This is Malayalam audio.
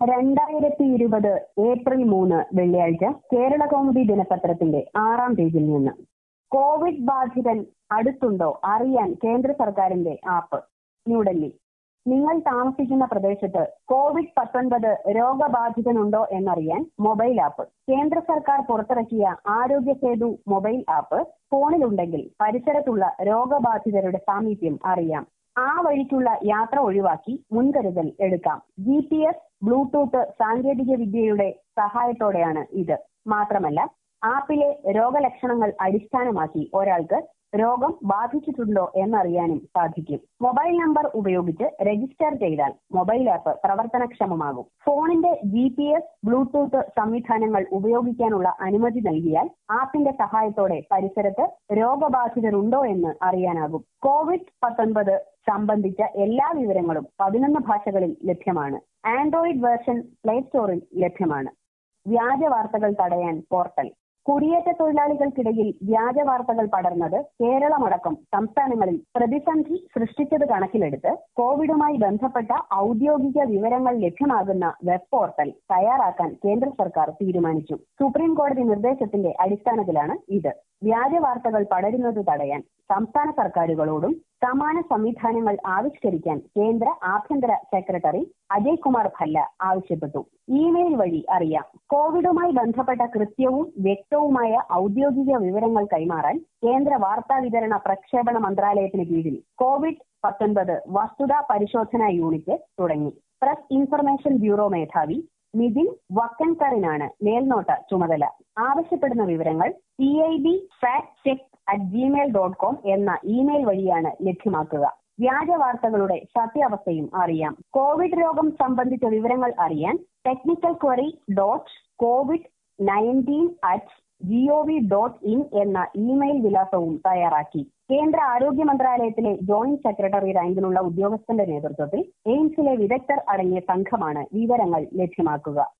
രണ്ടായിരത്തി ഇരുപത് ഏപ്രിൽ മൂന്ന് വെള്ളിയാഴ്ച കേരള കൗമുദി ദിനപത്രത്തിന്റെ ആറാം പേജിൽ നിന്ന് കോവിഡ് ബാധിതൻ അടുത്തുണ്ടോ അറിയാൻ കേന്ദ്ര സർക്കാരിന്റെ ആപ്പ് ന്യൂഡൽഹി നിങ്ങൾ താമസിക്കുന്ന പ്രദേശത്ത് കോവിഡ് പത്തൊൻപത് രോഗബാധിതനുണ്ടോ എന്നറിയാൻ മൊബൈൽ ആപ്പ് കേന്ദ്ര സർക്കാർ പുറത്തിറക്കിയ ആരോഗ്യ സേതു മൊബൈൽ ആപ്പ് ഫോണിലുണ്ടെങ്കിൽ പരിസരത്തുള്ള രോഗബാധിതരുടെ സാമീപ്യം അറിയാം ആ വഴിക്കുള്ള യാത്ര ഒഴിവാക്കി മുൻകരുതൽ എടുക്കാം ജി പി എസ് ബ്ലൂടൂത്ത് സാങ്കേതിക വിദ്യയുടെ സഹായത്തോടെയാണ് ഇത് മാത്രമല്ല ആപ്പിലെ രോഗലക്ഷണങ്ങൾ അടിസ്ഥാനമാക്കി ഒരാൾക്ക് രോഗം ബാധിച്ചിട്ടുണ്ടോ എന്നറിയാനും സാധിക്കും മൊബൈൽ നമ്പർ ഉപയോഗിച്ച് രജിസ്റ്റർ ചെയ്താൽ മൊബൈൽ ആപ്പ് പ്രവർത്തനക്ഷമമാകും ഫോണിന്റെ ജി പി എസ് ബ്ലൂടൂത്ത് സംവിധാനങ്ങൾ ഉപയോഗിക്കാനുള്ള അനുമതി നൽകിയാൽ ആപ്പിന്റെ സഹായത്തോടെ പരിസരത്ത് രോഗബാധിതരുണ്ടോ എന്ന് അറിയാനാകും കോവിഡ് പത്തൊൻപത് സംബന്ധിച്ച എല്ലാ വിവരങ്ങളും പതിനൊന്ന് ഭാഷകളിൽ ലഭ്യമാണ് ആൻഡ്രോയിഡ് വേർഷൻ പ്ലേ സ്റ്റോറിൽ ലഭ്യമാണ് വ്യാജ വാർത്തകൾ തടയാൻ പോർട്ടൽ കുടിയേറ്റ തൊഴിലാളികൾക്കിടയിൽ വ്യാജ വാർത്തകൾ പടർന്നത് കേരളമടക്കം സംസ്ഥാനങ്ങളിൽ പ്രതിസന്ധി സൃഷ്ടിച്ചത് കണക്കിലെടുത്ത് കോവിഡുമായി ബന്ധപ്പെട്ട ഔദ്യോഗിക വിവരങ്ങൾ ലഭ്യമാകുന്ന വെബ് പോർട്ടൽ തയ്യാറാക്കാൻ കേന്ദ്ര സർക്കാർ തീരുമാനിച്ചു സുപ്രീം കോടതി നിർദ്ദേശത്തിന്റെ അടിസ്ഥാനത്തിലാണ് ഇത് വ്യാജ വാർത്തകൾ പടരുന്നത് തടയാൻ സംസ്ഥാന സർക്കാരുകളോടും സമാന സംവിധാനങ്ങൾ ആവിഷ്കരിക്കാൻ കേന്ദ്ര ആഭ്യന്തര സെക്രട്ടറി അജയ് കുമാർ ഭല്ല ആവശ്യപ്പെട്ടു ഇമെയിൽ വഴി അറിയാം കോവിഡുമായി ബന്ധപ്പെട്ട കൃത്യവും വ്യക്തവുമായ ഔദ്യോഗിക വിവരങ്ങൾ കൈമാറാൻ കേന്ദ്ര വാർത്താ വിതരണ പ്രക്ഷേപണ മന്ത്രാലയത്തിന് കീഴിൽ കോവിഡ് പത്തൊൻപത് വസ്തുതാ പരിശോധനാ യൂണിറ്റ് തുടങ്ങി പ്രസ് ഇൻഫർമേഷൻ ബ്യൂറോ മേധാവി നിതിൻ വക്കൻകറിനാണ് മേൽനോട്ട ചുമതല ആവശ്യപ്പെടുന്ന വിവരങ്ങൾ P I B fact check at Gmail dot com എന്ന ഇമെയിൽ വഴിയാണ് ലഭ്യമാക്കുക വ്യാജ വാർത്തകളുടെ സത്യാവസ്ഥയും അറിയാം കോവിഡ് രോഗം സംബന്ധിച്ച വിവരങ്ങൾ അറിയാൻ technical query dot covid nineteen at gov dot in എന്ന ഇമെയിൽ വിലാസവും തയ്യാറാക്കി കേന്ദ്ര ആരോഗ്യ മന്ത്രാലയത്തിലെ ജോയിന്റ് സെക്രട്ടറി റാങ്കിലുള്ള ഉദ്യോഗസ്ഥന്റെ നേതൃത്വത്തിൽ എയിംസിലെ വിദഗ്ധർ അടങ്ങിയ സംഘമാണ് വിവരങ്ങൾ ലഭ്യമാക്കുക